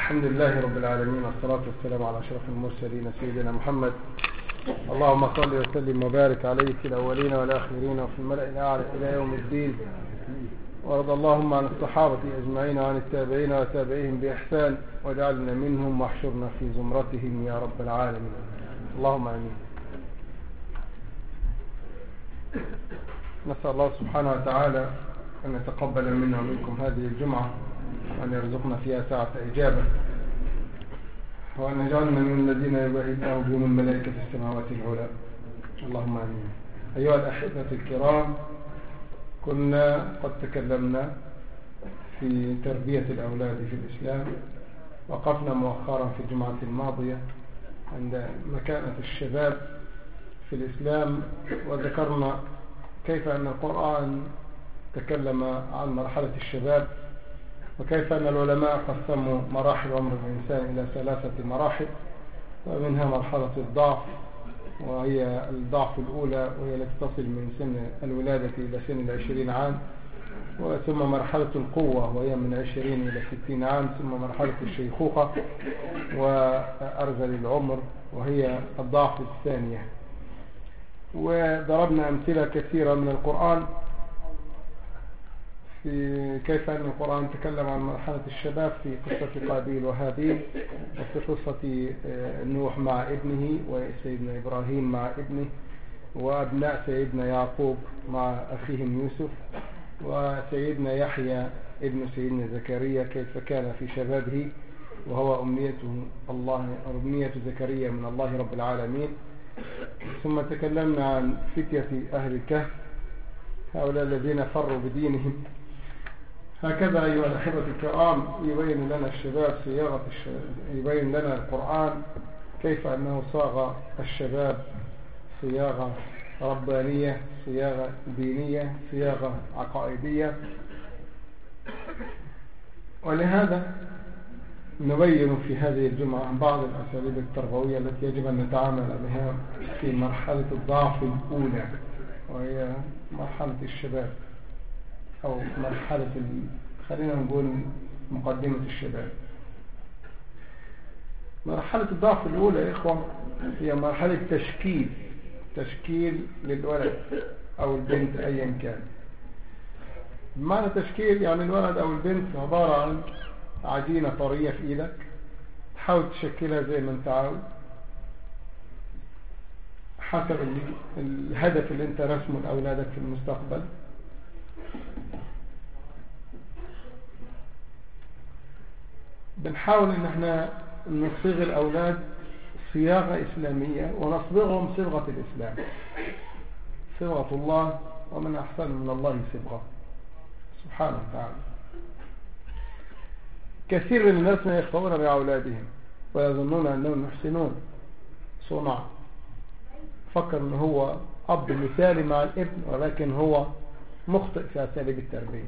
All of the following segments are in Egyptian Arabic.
الحمد لله رب العالمين والصلاة والسلام على أشرف المرسلين سيدنا محمد اللهم صل وسلم وبارك عليه في الأولين والآخرين وفي الملأ الأعلى إلى يوم الدين وارض اللهم عن الصحابة أجمعين وعن التابعين وتابعيهم بإحسان واجعلنا منهم واحشرنا في زمرتهم يا رب العالمين اللهم آمين نسأل الله سبحانه وتعالى أن يتقبل منا ومنكم هذه الجمعة وأن يرزقنا فيها ساعة إجابة وأن يجعلنا من الذين يبعدنا بهم الملائكة في السماوات العلى اللهم آمين أيها الأحبة الكرام كنا قد تكلمنا في تربية الأولاد في الإسلام وقفنا مؤخرا في الجمعة الماضية عند مكانة الشباب في الإسلام وذكرنا كيف أن القرآن تكلم عن مرحلة الشباب وكيف أن العلماء قسموا مراحل عمر الإنسان إلى ثلاثة مراحل ومنها مرحلة الضعف وهي الضعف الأولى وهي التي تصل من سن الولادة إلى سن العشرين عام ثم مرحلة القوة وهي من عشرين إلى ستين عام ثم مرحلة الشيخوخة وأرذل العمر وهي الضعف الثانية وضربنا أمثلة كثيرة من القرآن في كيف أن القرآن تكلم عن مرحلة الشباب في قصة قابيل وهابيل وفي قصة نوح مع ابنه وسيدنا إبراهيم مع ابنه وأبناء سيدنا يعقوب مع أخيهم يوسف وسيدنا يحيى ابن سيدنا زكريا كيف كان في شبابه وهو أمنيته الله أمنية زكريا من الله رب العالمين ثم تكلمنا عن فتية أهل الكهف هؤلاء الذين فروا بدينهم هكذا أيها الأحبة الكرام يبين لنا الشباب صياغة الشباب يبين لنا القرآن كيف أنه صاغ الشباب صياغة ربانية صياغة دينية صياغة عقائدية ولهذا نبين في هذه الجمعة بعض الأساليب التربوية التي يجب أن نتعامل بها في مرحلة الضعف الأولى وهي مرحلة الشباب أو مرحلة ال... خلينا نقول مقدمة الشباب مرحلة الضعف الأولى يا إخوة هي مرحلة تشكيل تشكيل للولد أو البنت أيا كان بمعنى تشكيل يعني الولد أو البنت عبارة عن عجينة طرية في إيدك تحاول تشكلها زي ما انت عاوز حسب الهدف اللي انت رسمه لأولادك في المستقبل بنحاول ان احنا نصيغ الاولاد صياغة اسلامية ونصبغهم صبغة الاسلام صبغة الله ومن احسن من الله صبغة سبحانه وتعالى كثير من الناس ما يخطئون بأولادهم ويظنون أنهم يحسنون صنع فكر أنه هو أب مثالي مع الابن ولكن هو مخطئ في أساليب التربية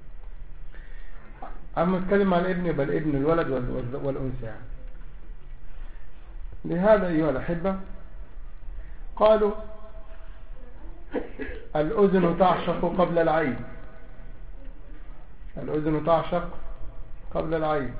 أما نتكلم عن الابن يبقى الابن الولد والأنثى يعني. لهذا أيها الأحبة قالوا الأذن تعشق قبل العين الأذن تعشق قبل العين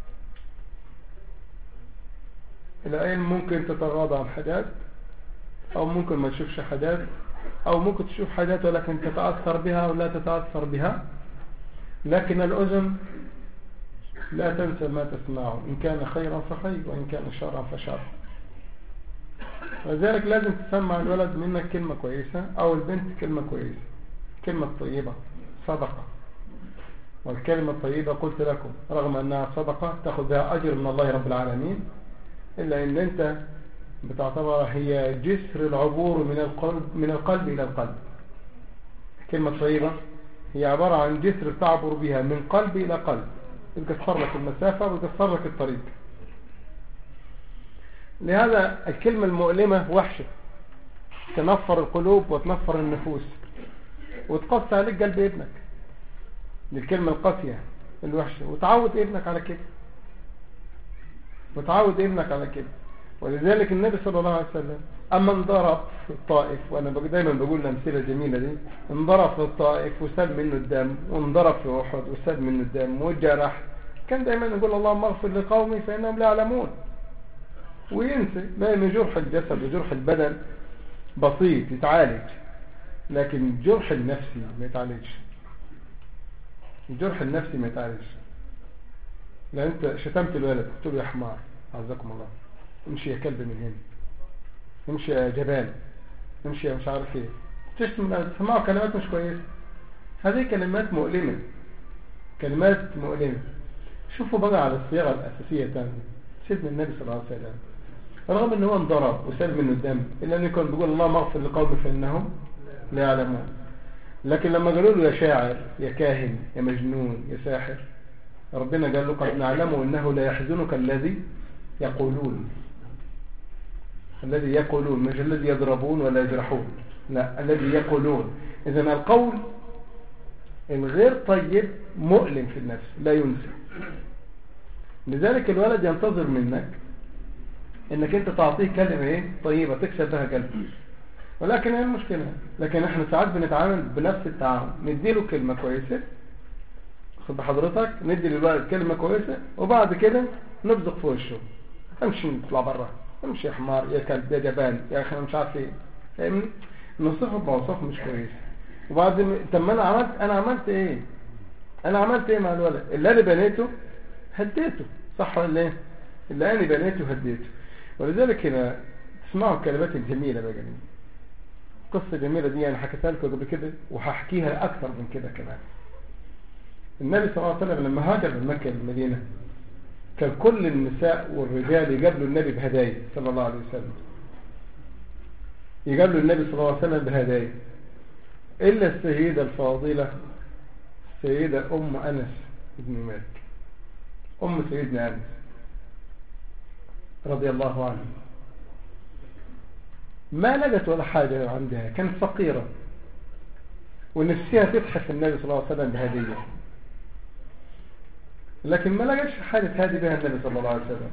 العين ممكن تتغاضى عن حاجات أو ممكن ما تشوفش حاجات أو ممكن تشوف حاجات ولكن تتأثر بها أو لا تتأثر بها لكن الأذن لا تنسى ما تسمعه إن كان خيرا فخير وإن كان شرا فشر ولذلك لازم تسمع الولد منك كلمة كويسة أو البنت كلمة كويسة كلمة طيبة صدقة والكلمة الطيبة قلت لكم رغم أنها صدقة تأخذ بها أجر من الله رب العالمين إلا أن أنت بتعتبرها هي جسر العبور من القلب, من القلب إلى القلب كلمة طيبة هي عبارة عن جسر تعبر بها من قلب إلى قلب بتكسر لك المسافة وتكسر لك الطريق لهذا الكلمة المؤلمة وحشة تنفر القلوب وتنفر النفوس وتقص عليك قلب ابنك للكلمة القاسية الوحشة وتعود ابنك على كده وتعود ابنك على كده ولذلك النبي صلى الله عليه وسلم أما انضرب في الطائف وأنا دايما بقول الأمثلة الجميلة دي انضرب في الطائف وسال منه الدم وانضرب في أحد وسال منه الدم وجرح كان دايما يقول اللهم اغفر لقومي فإنهم لا يعلمون وينسى لأن جرح الجسد وجرح البدن بسيط يتعالج لكن جرح النفسي ما يتعالجش الجرح النفسي ما يتعالجش لأن أنت شتمت الولد قلت له يا حمار عزكم الله امشي يا كلب من هنا امشي يا جبان امشي يا مش عارف ايه تشتم تسمعوا كلمات مش كويسة هذه كلمات مؤلمة كلمات مؤلمة شوفوا بقى على الصيغة الأساسية تاني سيدنا النبي صلى الله عليه وسلم رغم ان هو انضرب وسال منه الدم الا انه كان بيقول الله مغفر لقوم فانهم لا يعلمون لكن لما قالوا له يا شاعر يا كاهن يا مجنون يا ساحر ربنا قال له قد نعلم انه لا يحزنك الذي يقولون الذي يقولون مش الذي يضربون ولا يجرحون لا الذي يقولون اذا القول الغير طيب مؤلم في النفس لا ينسى لذلك الولد ينتظر منك انك انت تعطيه كلمة ايه طيبة تكسب بها قلبه ولكن هي المشكلة لكن احنا ساعات بنتعامل بنفس التعامل نديله كلمة كويسة خد بحضرتك ندي للولد كلمة كويسة وبعد كده نبزق في وشه امشي نطلع برا امشي يا حمار يا كلب يا جبان يا اخي انا مش عارف ايه فاهمني نصفه بوصف مش كويس وبعد طب ما انا عملت انا عملت ايه انا عملت ايه مع الولد اللي انا بنيته هديته صح ولا ايه اللي انا بنيته هديته ولذلك هنا تسمعوا الكلمات الجميلة بقى جميلة القصة الجميلة دي أنا حكيتها لكم قبل كده وهحكيها أكثر من كده كمان النبي صلى الله عليه وسلم لما هاجر من مكة للمدينة كان كل النساء والرجال يقابلوا النبي بهدايا صلى الله عليه وسلم يقابلوا النبي صلى الله عليه وسلم بهدايا إلا السيدة الفاضلة السيدة أم أنس بن مالك أم سيدنا أنس رضي الله عنه ما لقت ولا حاجة عندها كانت فقيرة ونفسها تتحف النبي صلى الله عليه وسلم بهدية لكن ما لقتش حاجة تهدي بها النبي صلى الله عليه وسلم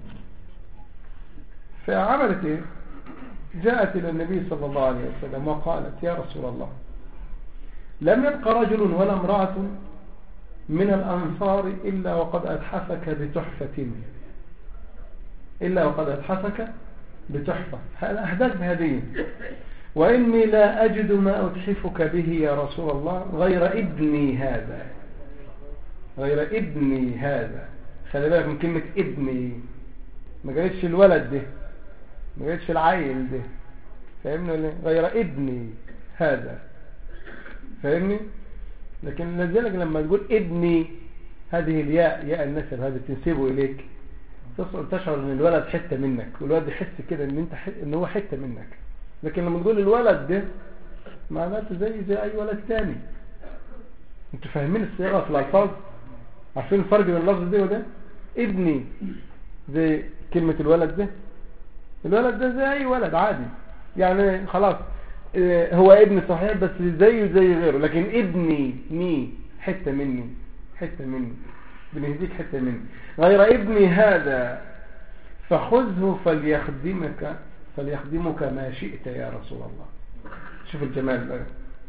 فعملت ايه جاءت إلى النبي صلى الله عليه وسلم وقالت يا رسول الله لم يبق رجل ولا امرأة من الأنصار إلا وقد أتحفك بتحفة إلا وقد أتحفك بتحفة أهداك بهدية وإني لا أجد ما أتحفك به يا رسول الله غير ابني هذا غير ابني هذا خلي بالك من كلمة ابني ما قالتش الولد ده ما قالتش العيل ده فاهمني ولا غير ابني هذا فاهمني لكن لذلك لما تقول ابني هذه الياء ياء النسب هذه تنسبه إليك تشعر ان الولد حتة منك والولد يحس كده ان انت حت... ان هو حتة منك لكن لما تقول الولد ده معناته زي زي اي ولد تاني انتوا فاهمين الصيغة في الالفاظ عارفين الفرق بين اللفظ ده وده ابني زي كلمة الولد ده الولد ده زي اي ولد عادي يعني خلاص هو ابن صحيح بس زيه زي غيره لكن ابني مي حتة مني حتة مني بنهديك حتة مني غير ابني هذا فخذه فليخدمك فليخدمك ما شئت يا رسول الله شوف الجمال بقى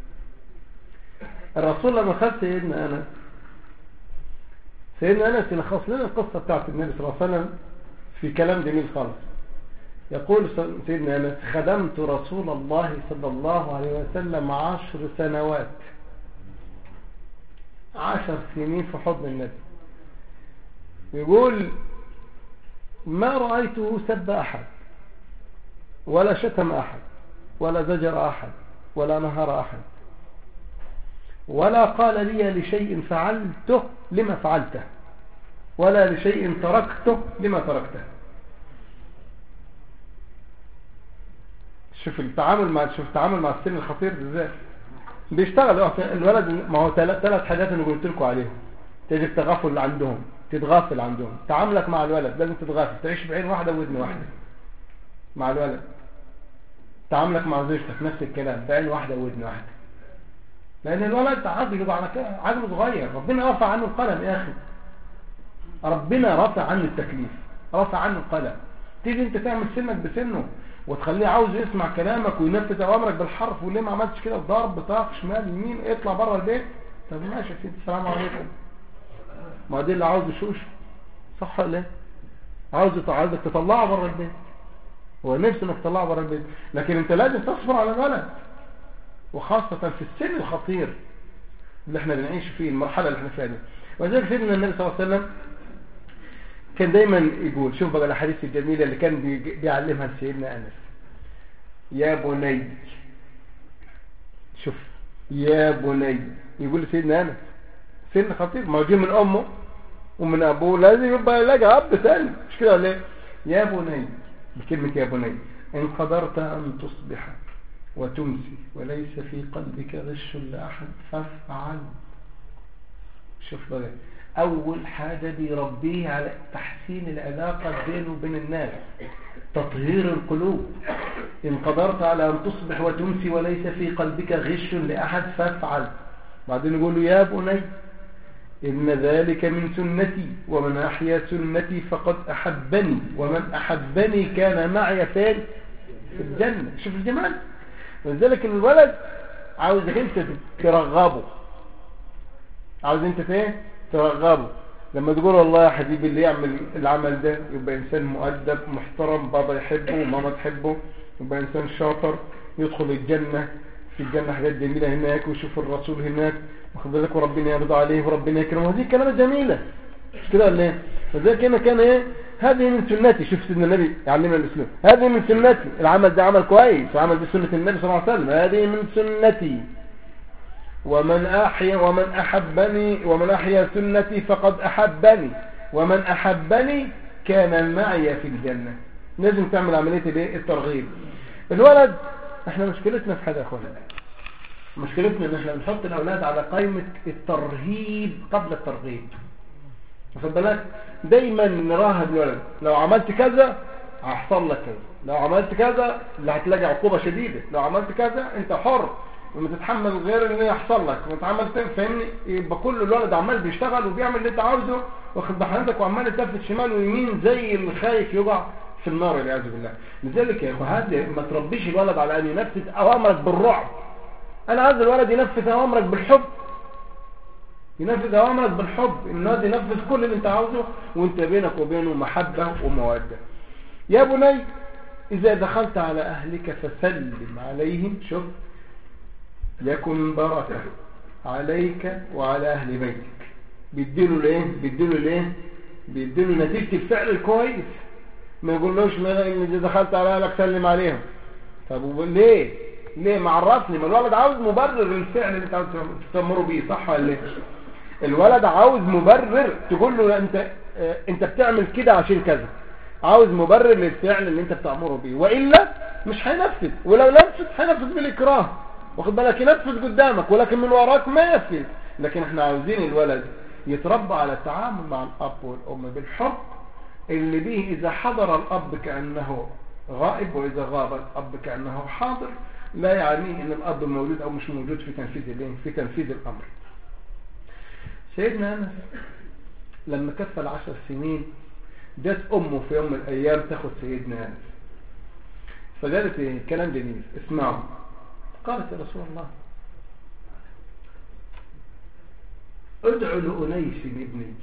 الرسول لما خد سيدنا أنس سيدنا أنس يلخص لنا القصة بتاعت النبي صلى الله عليه وسلم في كلام جميل خالص يقول سيدنا أنس خدمت رسول الله صلى الله عليه وسلم عشر سنوات عشر سنين في حضن النبي يقول ما رأيته سب أحد ولا شتم أحد ولا زجر أحد ولا نهر أحد ولا قال لي لشيء فعلته لما فعلته ولا لشيء تركته لما تركته شوف التعامل مع شوف التعامل مع السن الخطير ازاي بيشتغل الولد ما هو ثلاث حاجات انا قلت لكم عليهم تجي التغافل عندهم تتغافل عندهم تعاملك مع الولد لازم تتغافل تعيش بعين واحدة وودن واحدة مع الولد تعاملك مع زوجتك نفس الكلام بعين واحدة وودن واحدة لأن الولد عقله عقله صغير ربنا رفع عنه القلم يا أخي ربنا رفع عنه التكليف رفع عنه القلم تيجي انت تعمل سنك بسنه وتخليه عاوز يسمع كلامك وينفذ اوامرك بالحرف وليه ما عملتش كده ضرب طاق شمال يمين اطلع بره البيت طب ماشي يا سيدي السلام عليكم ما دي اللي عاوز يشوش صح ولا ايه عاوز عاوزك تطلعه بره البيت هو نفسه انك تطلعه بره البيت لكن انت لازم تصبر على الولد وخاصة في السن الخطير اللي احنا بنعيش فيه المرحلة اللي احنا فيها دي وذلك سيدنا النبي صلى الله عليه وسلم كان دايما يقول شوف بقى الاحاديث الجميلة اللي كان بي- بيعلمها سيدنا انس يا بني شوف يا بني يقول لسيدنا انس سن خطير ما هو جه من امه ومن ابوه لازم يبقى يلاقي اب ثاني مش كده ولا ايه يا بني بكلمة يا بني ان قدرت ان تصبح وتمسي وليس في قلبك غش لأحد فافعل شوف بقى أول حاجة بيربيه على تحسين العلاقة بينه وبين الناس تطهير القلوب إن قدرت على أن تصبح وتمسي وليس في قلبك غش لأحد فافعل بعدين يقول له يا بني إن ذلك من سنتي ومن أحيا سنتي فقد أحبني ومن أحبني كان معي فين في الجنة شوف الجمال ولذلك الولد عاوزك انت ترغبه عاوز انت ايه ترغبه لما تقول والله يا حبيبي اللي يعمل العمل ده يبقى انسان مؤدب محترم بابا يحبه وماما تحبه يبقى انسان شاطر يدخل الجنة في الجنة حاجات جميلة هناك ويشوف الرسول هناك واخد بالك وربنا يرضى عليه وربنا يكرمه هذه كلمات جميلة مش كده ولا ايه فذلك هنا كان ايه هذه من سنتي شوف سيدنا النبي يعلمنا الاسلام هذه من سنتي العمل ده عمل كويس وعمل دي سنة النبي صلى الله عليه وسلم هذه من سنتي ومن أحيا ومن أحبني ومن أحيا سنتي فقد أحبني ومن أحبني كان معي في الجنة لازم تعمل عملية الايه الترغيب الولد احنا مشكلتنا في حاجة يا اخوانا مشكلتنا ان احنا بنحط الاولاد على قائمة الترهيب قبل الترغيب واخد بالك دايما نراهب الولد لو عملت كذا هيحصل لك كذا لو عملت كذا اللي هتلاقي عقوبة شديدة لو عملت كذا انت حر وما تتحمل غير اللي يحصل لك وتعمل فاهمني يبقى كل الولد عمال بيشتغل وبيعمل اللي انت عاوزه واخد بحضرتك وعمال يتلفت شمال ويمين زي اللي خايف يقع في النار والعياذ بالله لذلك يا اخو هذا ما تربيش الولد على ان ينفذ اوامرك بالرعب انا عايز الولد ينفذ اوامرك بالحب ينفذ اوامرك بالحب النادي ينفذ كل اللي انت عاوزه وانت بينك وبينه محبة ومودة يا بني اذا دخلت على اهلك فسلم عليهم شوف يكن بركة عليك وعلى اهل بيتك بيديله ليه بيديله ليه بيديله نتيجة الفعل الكويس ما يقولوش ما اذا دخلت على اهلك سلم عليهم طب ليه ليه معرفني ما الولد عاوز مبرر للفعل اللي انت عاوز تستمره بيه صح ولا ليه الولد عاوز مبرر تقول له انت اه انت بتعمل كده عشان كذا عاوز مبرر للفعل اللي انت بتأمره بيه وإلا مش هينفذ ولو نفذ هينفذ بالإكراه واخد بالك ينفذ قدامك ولكن من وراك ما ينفذ لكن احنا عاوزين الولد يتربى على التعامل مع الأب والأم بالحب اللي به إذا حضر الأب كأنه غائب وإذا غاب الأب كأنه حاضر لا يعني ان الأب موجود أو مش موجود في تنفيذ الايه في تنفيذ الأمر سيدنا أنس لما كفل عشر سنين جت أمه في يوم من الأيام تاخد سيدنا أنس فقالت ايه كلام جميل اسمعوا قالت يا رسول الله ادعو لأنيس ابني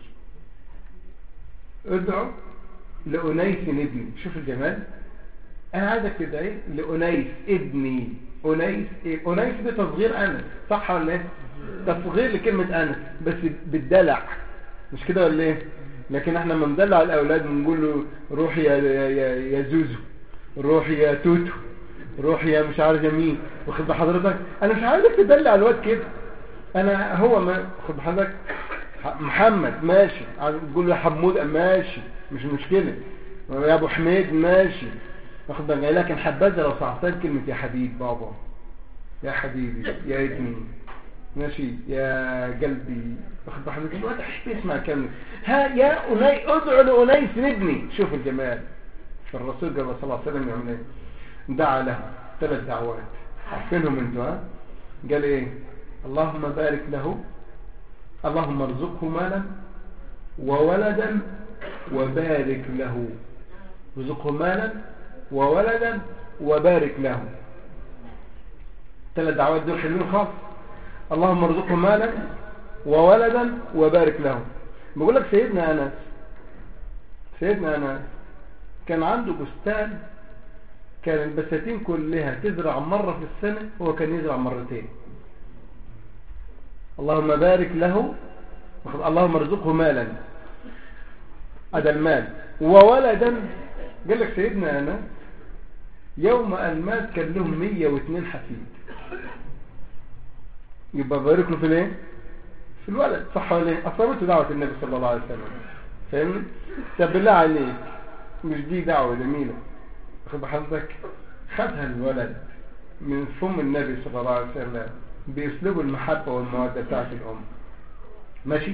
ادعو لأنيس ابني شوف الجمال انا عايزك تدعي لأنيس ابني أنيس إيه؟ أنيس ده تصغير أنس صح ولا ايه تصغير لكلمة أنس بس بالدلع مش كده ولا ايه لكن احنا لما ندلع الاولاد بنقول له روح يا يا يا زوزو روح يا توتو روح يا مش عارف مين واخد بحضرتك انا مش عايزك تدلع الواد كده انا هو ما خد بحضرتك محمد ماشي تقول له يا حمود ماشي مش مشكله يا ابو حميد ماشي واخد بالك لكن حبذا لو صعبتها كلمه يا حبيب بابا يا حبيبي يا ابني ماشي يا قلبي واخد بحضرتك الوقت احب يسمع كلمه ها يا أني ادعو لأنيس ابني شوف الجمال فالرسول قال صلى الله عليه وسلم يعمل ايه دعا له ثلاث دعوات عارفينهم انتوا ها قال ايه اللهم بارك له اللهم ارزقه مالا وولدا وبارك له ارزقه مالا وولدا وبارك له ثلاث دعوات دول حلوين خالص اللهم ارزقه مالا وولدا وبارك له بقول لك سيدنا أنس سيدنا أنس كان عنده بستان كان البساتين كلها تزرع مرة في السنة هو كان يزرع مرتين اللهم بارك له اللهم ارزقه مالا هذا المال وولدا قال لك سيدنا أنا يوم أن مات كان لهم 102 حفيد يبقى بارك له في الايه في الولد صح ولا ايه اصابته دعوه النبي صلى الله عليه وسلم فاهمني طب بالله عليك مش دي دعوه جميله واخد بحضرتك خدها الولد من فم النبي صلى الله عليه وسلم باسلوب المحبه والموده بتاعت الام ماشي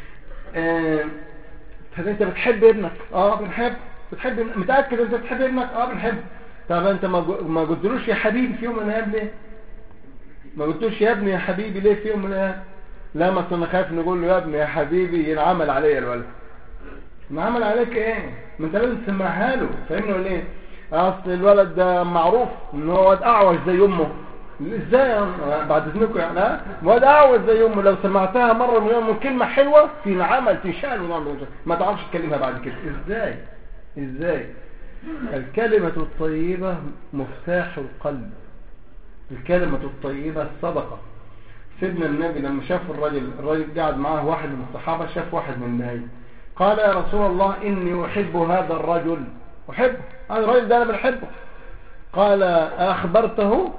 آه انت بتحب ابنك اه بنحب بتحب متاكد انت بتحب ابنك اه بنحب طب انت ما قلتلوش يا حبيبي في يوم من الايام ليه ما قلتوش يا ابني يا حبيبي ليه في يوم من الايام لا ما انا خايف نقول له يا ابني يا حبيبي ينعمل عليا الولد انعمل عليك ايه ما انت لازم تسمعها له فاهمني ولا ايه اصل الولد ده معروف ان هو واد اعوج زي امه ازاي بعد اذنكم يعني ها واد اعوج زي امه لو سمعتها مره من يوم كلمه حلوه في عمل تشال ما تعرفش تكلمها بعد كده ازاي ازاي الكلمه الطيبه مفتاح القلب الكلمة الطيبة الصدقة سيدنا النبي لما شاف الرجل الرجل قاعد معاه واحد من الصحابة شاف واحد من النهي قال يا رسول الله إني أحب هذا الرجل أحبه هذا الرجل ده أنا بنحبه قال أخبرته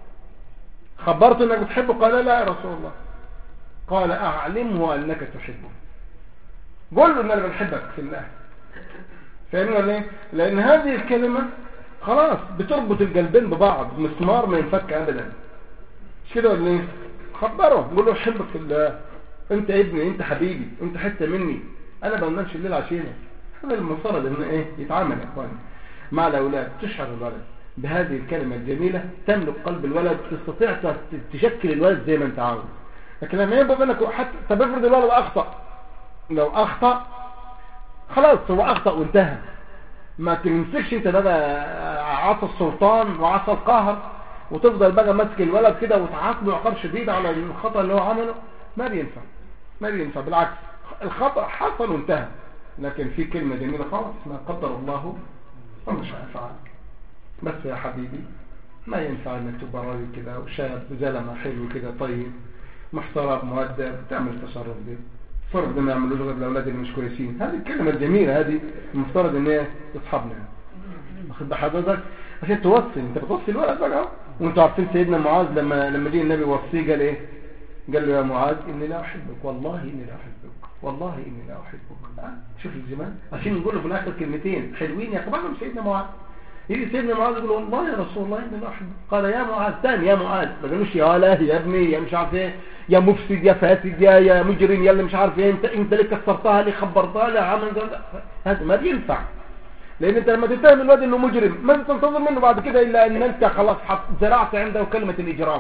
خبرته أنك بتحبه قال لا يا رسول الله قال أعلمه أنك تحبه قل له أن أنا بنحبك في الله فاهمنا ليه لأن هذه الكلمة خلاص بتربط القلبين ببعض مسمار ما ينفك ابدا مش كده ولا ايه خبره قول له احبك في الله انت ابني انت حبيبي انت حته مني انا ما بنامش الليل عشانك هذا المفترض ان ايه يتعامل يا اخواني مع الاولاد تشعر الولد بهذه الكلمة الجميلة تملك قلب الولد تستطيع تشكل الولد زي ما انت عاوز لكن لما يبقى بينك حتى طب افرض الولد اخطأ لو اخطأ خلاص هو اخطأ وانتهى ما تمسكش انت بقى عصا السلطان وعصا القهر وتفضل بقى ماسك الولد كده وتعاقبه عقاب شديد على الخطأ اللي هو عمله ما بينفع ما بينفع بالعكس الخطأ حصل وانتهى لكن في كلمة جميلة خالص ما قدر الله وما شاء فعل بس يا حبيبي ما ينفع انك تبقى راجل كده وشاب زلمة حلو كده طيب محترم مؤدب تعمل التصرف دي فرض ده ما يعملوش غير الاولاد اللي مش كويسين هذه الكلمه الجميله هذه المفترض ان هي تصحبنا واخد بحضرتك عشان توصي انت بتوصي الولد بقى اهو وانتوا عارفين سيدنا معاذ لما لما جه النبي وصيه قال ايه قال له يا معاذ اني لا احبك والله اني لا احبك والله اني لا احبك أه؟ شوف الزمان عشان نقول له في الاخر كلمتين حلوين يا طبعا سيدنا معاذ يجي سيدنا معاذ يقول والله يا رسول الله اني لا احبك قال يا معاذ ثاني يا معاذ ما قالوش يا ولا يا ابني يا مش عارف ايه يا مفسد يا فاسد يا يا مجرم يا اللي مش عارف ايه انت انت اللي كسرتها لي خبرتها لي عمل هذا ما بينفع لان انت لما تتهم الواد انه مجرم ما تنتظر منه بعد كده الا ان انت خلاص زرعت عنده كلمه الاجرام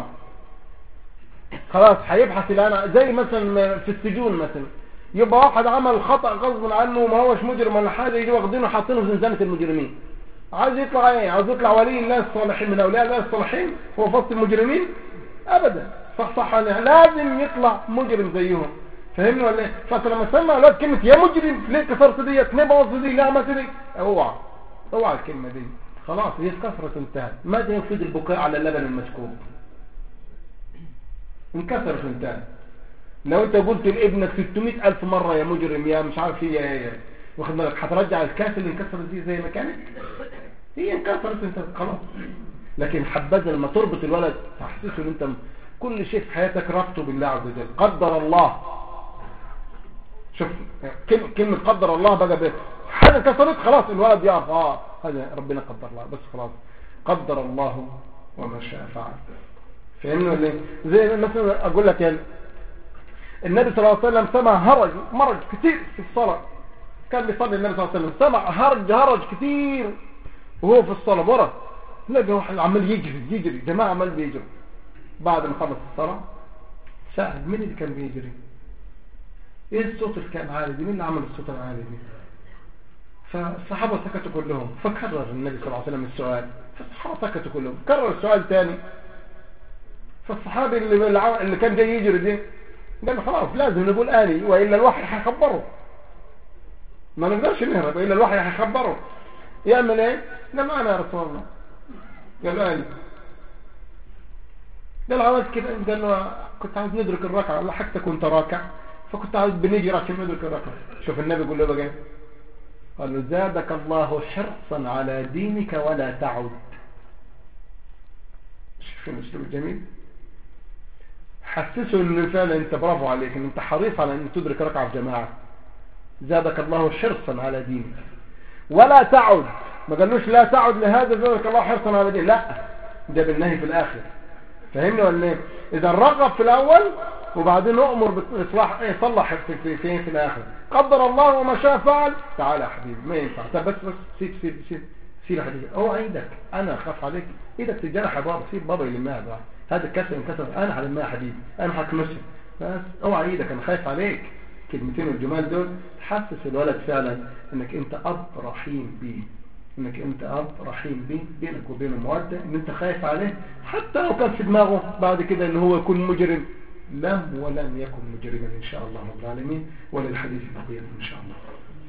خلاص هيبحث الان زي مثلا في السجون مثلا يبقى واحد عمل خطأ غصب عنه وما هوش مجرم ولا حاجه يجي واخدينه حاطينه في زنزانه المجرمين عايز يطلع ايه عايز يطلع ولي الله الصالحين من اولياء الله الصالحين هو فصل المجرمين ابدا صح صح لازم يطلع مجرم زيهم فهمني ولا ايه فانت لما تسمع الواد كلمه يا مجرم ليه كسرت ديت ليه بوظت دي ليه عملت دي اوعى اوعى الكلمه دي خلاص هي اتكسرت انتهت ماذا يفيد البكاء على اللبن المسكوب انكسرت انتهت لو انت قلت لابنك 600 الف مره يا مجرم يا مش عارف ايه يا ايه واخد بالك هترجع الكاس اللي انكسرت دي زي ما كانت هي انكسرت انت خلاص لكن حبذا لما تربط الولد تحسسه ان انت كل شيء في حياتك ربطه بالله عز وجل قدر الله شوف كلمة قدر الله بقى به حاجة كسرت خلاص الولد يعرف اه هذا ربنا قدر الله بس خلاص قدر الله وما شاء فعل فاهمني ولا ايه زي مثلا اقول لك يعني النبي صلى الله عليه وسلم سمع هرج مرج كتير في الصلاة كان بيصلي النبي صلى الله عليه وسلم سمع هرج هرج كتير وهو في الصلاة ورا لقى واحد عمال يجري يجري جماعة عمال بيجري بعد ما خلص الصلاة سأل مين اللي كان بيجري ايه الصوت اللي كان عالي دي مين اللي عمل الصوت العالي دي فالصحابة سكتوا كلهم فكرر النبي صلى الله عليه وسلم السؤال فالصحابة سكتوا كلهم كرر السؤال تاني فالصحابي اللي, اللي كان جاي يجري دي قال خلاص لازم نقول آلي وإلا الواحد هيخبره ما نقدرش نهرب الا الوحي هيخبره يعمل ايه قال له انا يا رسول الله قال له انا قال عملت كده قال له كنت عاوز ندرك الركعه الله حتى كنت راكع فكنت عاوز بنيجي عشان ندرك الركعه شوف النبي يقول له بقى قال له زادك الله حرصا على دينك ولا تعد شوف الاسلوب الجميل حسسه ان فعلا انت برافو عليك ان انت حريص على ان تدرك ركعه في جماعه زادك الله حرصا على دينك ولا تعد ما قالوش لا تعد لهذا زادك الله حرصا على دينك لا ده بالنهي في الاخر فهمني ولا ايه اذا رغب في الاول وبعدين اؤمر باصلاح ايه صلح في في في, في الاخر قدر الله وما شاء فعل تعالى يا حبيبي ما ينفع طب بس بس سيب سيب سيب سيب يا حبيبي اوعى ايدك انا اخاف عليك ايدك تتجرح يا بابا سيب بابا يلمها بقى هذا الكسر انكسر انا هلمها يا حبيبي انا هكنسه بس اوعى ايدك انا خايف عليك كلمتين الجمال دول تحسس الولد فعلا انك انت اب رحيم بيه انك انت اب رحيم بيه بينك وبينه موده ان انت خايف عليه حتى لو كان في دماغه بعد كده ان هو يكون مجرم لم ولن يكن مجرما ان شاء الله رب العالمين وللحديث بقيه ان شاء الله